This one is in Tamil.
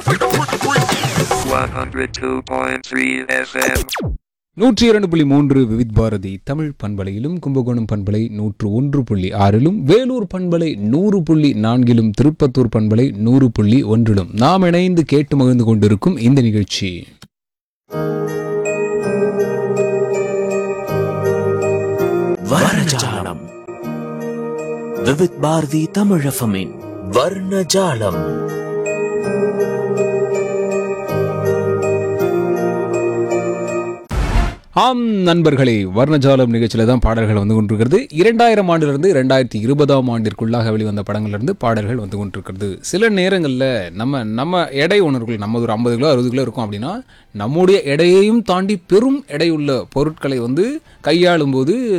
102.3 FM. நூற்றி இரண்டு புள்ளி மூன்று விவித் பாரதி தமிழ் பண்பலையிலும் கும்பகோணம் பண்பலை நூற்று ஒன்று புள்ளி ஆறிலும் வேலூர் பண்பலை நூறு புள்ளி நான்கிலும் திருப்பத்தூர் பண்பலை நூறு புள்ளி ஒன்றிலும் நாம் இணைந்து கேட்டு மகிழ்ந்து கொண்டிருக்கும் இந்த நிகழ்ச்சி வர்ணஜாலம் விவித் பாரதி தமிழஃபமின் வர்ணஜாலம் ஆம் நண்பர்களே வர்ணஜாலம் நிகழ்ச்சியில தான் பாடல்கள் வந்து கொண்டிருக்கிறது இரண்டாயிரம் ஆண்டிலிருந்து ரெண்டாயிரத்தி இருபதாம் ஆண்டிற்குள்ளாக வெளிவந்த படங்கள்லேருந்து பாடல்கள் வந்து கொண்டிருக்கிறது சில நேரங்களில் நம்ம நம்ம எடை உணர்வுகள் நம்ம ஒரு ஐம்பது கிலோ அறுபது கிலோ இருக்கும் அப்படின்னா நம்முடைய எடையையும் தாண்டி பெரும் எடையுள்ள பொருட்களை வந்து கையாளும் போது